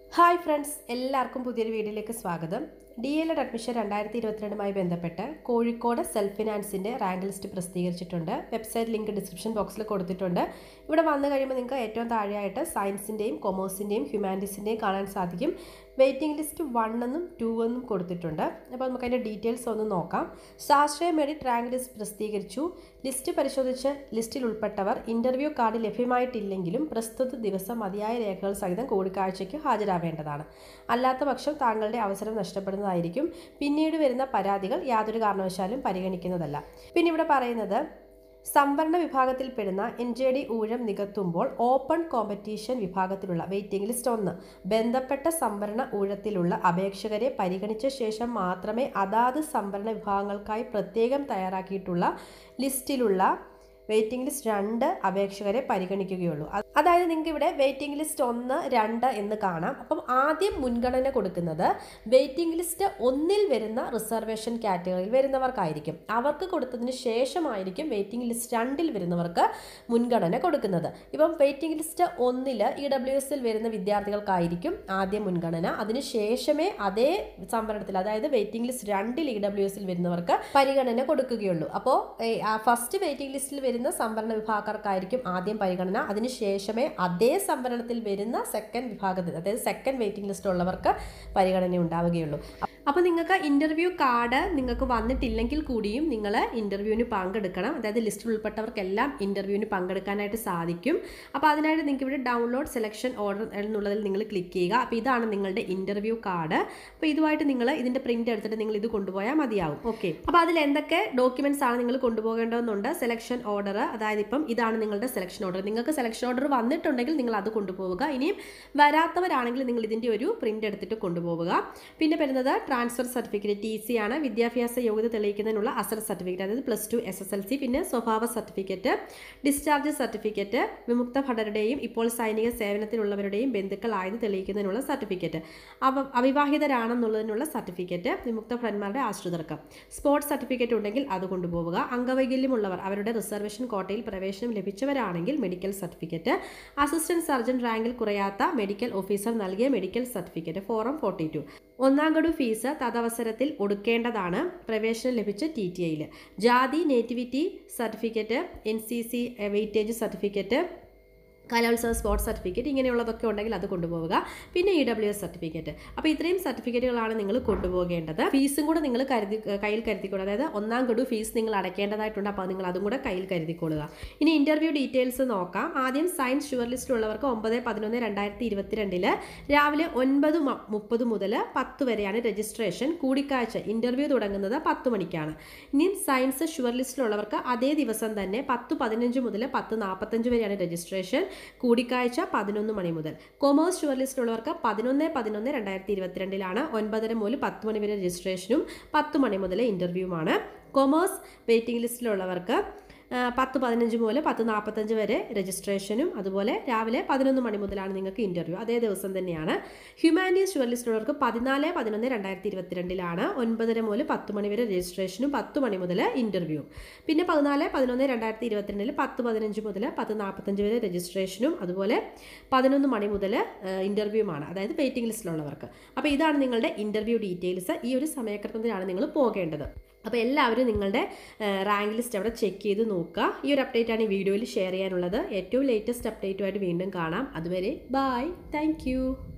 hi friends എല്ലാവർക്കും പുതിയൊരു വീഡിയോയിലേക്ക് സ്വാഗതം ഡി എൽ എഡ് അഡ്മിഷൻ രണ്ടായിരത്തി ഇരുപത്തിരണ്ടുമായി ബന്ധപ്പെട്ട് കോഴിക്കോട് സെൽഫ് ഫിനാൻസിൻ്റെ റാങ്ക് ലിസ്റ്റ് പ്രസിദ്ധീകരിച്ചിട്ടുണ്ട് വെബ്സൈറ്റ് ലിങ്ക് ഡിസ്ക്രിപ്ഷൻ ബോക്സിൽ കൊടുത്തിട്ടുണ്ട് ഇവിടെ വന്നു കഴിയുമ്പോൾ നിങ്ങൾക്ക് ഏറ്റവും താഴെയായിട്ട് സയൻസിൻ്റെയും കൊമേഴ്സിൻ്റെയും ഹ്യൂമാനിറ്റീസിൻ്റെയും കാണാൻ സാധിക്കും വെയിറ്റിംഗ് ലിസ്റ്റ് വൺ എന്നും ടു എന്നും കൊടുത്തിട്ടുണ്ട് അപ്പോൾ നമുക്ക് അതിൻ്റെ ഡീറ്റെയിൽസ് ഒന്ന് നോക്കാം ശാസ്ത്രീയ മെറിറ്റ് റാങ്ക് ലിസ്റ്റ് പ്രസിദ്ധീകരിച്ചു ലിസ്റ്റ് പരിശോധിച്ച് ലിസ്റ്റിൽ ഉൾപ്പെട്ടവർ ഇൻ്റർവ്യൂ കാർഡ് ലഭ്യമായിട്ടില്ലെങ്കിലും പ്രസ്തുത ദിവസം മതിയായ രേഖകൾ സഹിതം കൂടിക്കാഴ്ചയ്ക്ക് ഹാജരാവേണ്ടതാണ് അല്ലാത്ത പക്ഷം താങ്കളുടെ അവസരം നഷ്ടപ്പെടുന്നതായിരിക്കും പിന്നീട് വരുന്ന പരാതികൾ യാതൊരു കാരണവശാലും പരിഗണിക്കുന്നതല്ല പിന്നെ ഇവിടെ പറയുന്നത് സംവരണ വിഭാഗത്തിൽപ്പെടുന്ന എൻ ജെ ഡി ഊഴം നികത്തുമ്പോൾ ഓപ്പൺ കോമ്പറ്റീഷൻ വിഭാഗത്തിലുള്ള വെയിറ്റിംഗ് ലിസ്റ്റ് ഒന്ന് ബന്ധപ്പെട്ട സംവരണ ഊഴത്തിലുള്ള അപേക്ഷകരെ പരിഗണിച്ച ശേഷം മാത്രമേ അതാത് സംവരണ വിഭാഗങ്ങൾക്കായി പ്രത്യേകം തയ്യാറാക്കിയിട്ടുള്ള ലിസ്റ്റിലുള്ള വെയിറ്റിംഗ് ലിസ്റ്റ് രണ്ട് അപേക്ഷകരെ പരിഗണിക്കുകയുള്ളൂ അത് അതായത് നിങ്ങൾക്ക് ഇവിടെ വെയിറ്റിംഗ് ലിസ്റ്റ് ഒന്ന് രണ്ട് എന്ന് കാണാം അപ്പം ആദ്യം മുൻഗണന കൊടുക്കുന്നത് വെയിറ്റിംഗ് ലിസ്റ്റ് ഒന്നിൽ വരുന്ന റിസർവേഷൻ കാറ്റഗറിയിൽ വരുന്നവർക്കായിരിക്കും അവർക്ക് കൊടുത്തതിന് ശേഷമായിരിക്കും വെയിറ്റിംഗ് ലിസ്റ്റ് രണ്ടിൽ വരുന്നവർക്ക് മുൻഗണന കൊടുക്കുന്നത് ഇപ്പം വെയിറ്റിംഗ് ലിസ്റ്റ് ഒന്നിൽ ഇ ഡബ്ല്യു എസിൽ വരുന്ന വിദ്യാർത്ഥികൾക്കായിരിക്കും ആദ്യം മുൻഗണന അതിന് ശേഷമേ അതേ സംവരണത്തിൽ അതായത് വെയിറ്റിംഗ് ലിസ്റ്റ് രണ്ടിൽ ഇ ഡബ്ല്യു എസിൽ വരുന്നവർക്ക് പരിഗണന കൊടുക്കുകയുള്ളൂ അപ്പോൾ ഫസ്റ്റ് വെയിറ്റിംഗ് ലിസ്റ്റിൽ വരുന്ന സംവരണ വിഭാഗക്കാർക്കായിരിക്കും ആദ്യം പരിഗണന അതിന് ശേഷമേ അതേ സംവരണത്തിൽ വരുന്ന സെക്കൻഡ് വിഭാഗത്തിൽ അതായത് സെക്കൻഡ് വെയിറ്റിംഗ് ലിസ്റ്റ് ഉള്ളവർക്ക് പരിഗണന ഉണ്ടാവുകയുള്ളൂ അപ്പോൾ നിങ്ങൾക്ക് ഇൻ്റർവ്യൂ കാർഡ് നിങ്ങൾക്ക് വന്നിട്ടില്ലെങ്കിൽ കൂടിയും നിങ്ങൾ ഇൻ്റർവ്യൂവിന് പങ്കെടുക്കണം അതായത് ലിസ്റ്റിൽ ഉൾപ്പെട്ടവർക്കെല്ലാം ഇൻ്റർവ്യൂവിന് പങ്കെടുക്കാനായിട്ട് സാധിക്കും അപ്പോൾ അതിനായിട്ട് നിങ്ങൾക്ക് ഇവിടെ ഡൗൺലോഡ് സെലക്ഷൻ ഓർഡർ എന്നുള്ളതിൽ നിങ്ങൾ ക്ലിക്ക് ചെയ്യുക അപ്പോൾ ഇതാണ് നിങ്ങളുടെ ഇൻ്റർവ്യൂ കാർഡ് അപ്പോൾ ഇതുമായിട്ട് നിങ്ങൾ ഇതിൻ്റെ പ്രിൻ്റ് എടുത്തിട്ട് നിങ്ങൾ ഇത് കൊണ്ടുപോയാൽ മതിയാവും ഓക്കെ അപ്പോൾ അതിൽ എന്തൊക്കെ ഡോക്യുമെൻറ്റ്സ് ആണ് നിങ്ങൾ കൊണ്ടുപോകേണ്ടതെന്നുണ്ട് സെലക്ഷൻ ഓർഡർ അതായത് ഇപ്പം ഇതാണ് നിങ്ങളുടെ സെലക്ഷൻ ഓർഡർ നിങ്ങൾക്ക് സെലക്ഷൻ ഓർഡർ വന്നിട്ടുണ്ടെങ്കിൽ നിങ്ങൾ അത് കൊണ്ടുപോവുക ഇനിയും വരാത്തവരാണെങ്കിൽ നിങ്ങൾ ഇതിൻ്റെ ഒരു പ്രിൻ്റ് എടുത്തിട്ട് കൊണ്ടുപോവുക പിന്നെ വരുന്നത് ട്രാൻസ്ഫർ സർട്ടിഫിക്കറ്റ് ടി സി ആണ് വിദ്യാഭ്യാസ യോഗ്യത തെളിയിക്കുന്നതിനുള്ള അസൽ സർട്ടിഫിക്കറ്റ് അതായത് plus two S S L C പിന്നെ സ്വഭാവ സർട്ടിഫിക്കറ്റ് ഡിസ്ചാർജ് സർട്ടിഫിക്കറ്റ് വിമുക്ത ഭടരുടെയും ഇപ്പോൾ സൈനിക സേവനത്തിലുള്ളവരുടെയും ബന്ധുക്കളായത് തെളിയിക്കുന്നതിനുള്ള സർട്ടിഫിക്കറ്റ് അവ അവിവാഹിതരാണെന്നുള്ളതിനുള്ള സർട്ടിഫിക്കറ്റ് വിമുക്ത ഭടന്മാരുടെ ആശ്രിതർക്ക് സ്പോർട്സ് സർട്ടിഫിക്കറ്റ് ഉണ്ടെങ്കിൽ അത് കൊണ്ടുപോവുക അംഗവൈകല്യമുള്ളവർ അവരുടെ റിസർവേഷൻ കോട്ടയിൽ പ്രവേശനം ലഭിച്ചവരാണെങ്കിൽ മെഡിക്കൽ സർട്ടിഫിക്കറ്റ് അസിസ്റ്റന്റ് സർജൻ റാങ്കിൽ കുറയാത്ത മെഡിക്കൽ ഓഫീസർ നൽകിയ medical certificate form forty two ഒന്നാം ഗഡു ഫീസ് തദവസരത്തിൽ ഒടുക്കേണ്ടതാണ് പ്രവേശനം ലഭിച്ച ടി ടി ഐയിൽ ജാതി nativity certificate N C C weightage certificate കലോത്സവ സ്പോർട്സ് സർട്ടിഫിക്കറ്റ് ഇങ്ങനെയുള്ളതൊക്കെ ഉണ്ടെങ്കിൽ അത് കൊണ്ടുപോവുക പിന്നെ ഇ ഡബ്ല്യു എസ് സർട്ടിഫിക്കറ്റ് അപ്പോൾ ഇത്രയും സർട്ടിഫിക്കറ്റുകളാണ് നിങ്ങൾ കൊണ്ടുപോകേണ്ടത് ഫീസും കൂടെ നിങ്ങൾ കരുതി കയ്യിൽ കരുതിക്കൊള്ളുക അതായത് ഒന്നാം ഗഡു ഫീസ് നിങ്ങൾ അടയ്ക്കേണ്ടതായിട്ടുണ്ട് അപ്പോൾ നിങ്ങൾ അതും കൂടെ കയ്യിൽ കരുതിക്കൊള്ളുക ഇനി ഇൻ്റർവ്യൂ ഡീറ്റെയിൽസ് നോക്കാം ആദ്യം സയൻസ് ഷുവർ ലിസ്റ്റ് ഉള്ളവർക്ക് ഒമ്പത് പതിനൊന്ന് രണ്ടായിരത്തി ഇരുപത്തിരണ്ടില് രാവിലെ ഒൻപത് മുപ്പത് മുതൽ പത്ത് വരെയാണ് രജിസ്ട്രേഷൻ കൂടിക്കാഴ്ച ഇൻ്റർവ്യൂ തുടങ്ങുന്നത് പത്ത് മണിക്കാണ് ഇനി സയൻസ് ഷുവർ ലിസ്റ്റിലുള്ളവർക്ക് അതേ ദിവസം തന്നെ പത്ത് പതിനഞ്ച് മുതൽ പത്ത് നാൽപ്പത്തഞ്ച് വരെയാണ് രജിസ്ട്രേഷൻ കൂടിക്കാഴ്ച പതിനൊന്ന് മണി മുതൽ കൊമേഴ്സ് ഷുവർ ലിസ്റ്റിലുള്ളവർക്ക് പതിനൊന്ന് പതിനൊന്ന് രണ്ടായിരത്തി ഇരുപത്തിരണ്ടിലാണ് ഒൻപതര മുതൽ പത്ത് മണി വരെ രജിസ്ട്രേഷനും പത്ത് മണി മുതൽ ഇൻ്റർവ്യൂവുമാണ് കൊമേഴ്സ് വെയിറ്റിംഗ് ലിസ്റ്റിലുള്ളവർക്ക് പത്ത് പതിനഞ്ച് മുതൽ പത്ത് നാൽപ്പത്തഞ്ച് വരെ രജിസ്ട്രേഷനും അതുപോലെ രാവിലെ പതിനൊന്ന് മണി മുതലാണ് നിങ്ങൾക്ക് ഇൻ്റർവ്യൂ അതേ ദിവസം തന്നെയാണ് ഹ്യൂമാനിറ്റീസ് ഷുവർ ലിസ്റ്റുള്ളവർക്ക് പതിനാല് പതിനൊന്ന് രണ്ടായിരത്തി ഇരുപത്തിരണ്ടിലാണ് ഒൻപതര മുതൽ പത്ത് മണി വരെ രജിസ്ട്രേഷനും പത്ത് മണി മുതൽ ഇൻ്റർവ്യൂ പിന്നെ പതിനാല് പതിനൊന്ന് രണ്ടായിരത്തി ഇരുപത്തിരണ്ടിൽ പത്ത് പതിനഞ്ച് മുതൽ പത്ത് നാൽപ്പത്തഞ്ച് വരെ രജിസ്ട്രേഷനും അതുപോലെ പതിനൊന്ന് മണി മുതൽ ഇൻ്റർവ്യൂമാണ് അതായത് വെയിറ്റിംഗ് ലിസ്റ്റിലുള്ളവർക്ക് അപ്പോൾ ഇതാണ് നിങ്ങളുടെ ഇൻ്റർവ്യൂ ഡീറ്റെയിൽസ് ഈ ഒരു സമയക്രമത്തിലാണ് നിങ്ങൾ പോകേണ്ടത് അപ്പോൾ എല്ലാവരും നിങ്ങളുടെ റാങ്ക് ലിസ്റ്റ് അവിടെ ചെക്ക് ചെയ്ത് നോക്കുക ഈ ഒരു അപ്ഡേറ്റ് ആണ് ഈ വീഡിയോയിൽ ഷെയർ ചെയ്യാനുള്ളത് ഏറ്റവും ലേറ്റസ്റ്റ് അപ്ഡേറ്റുമായിട്ട് വീണ്ടും കാണാം അതുവരെ ബായ് താങ്ക്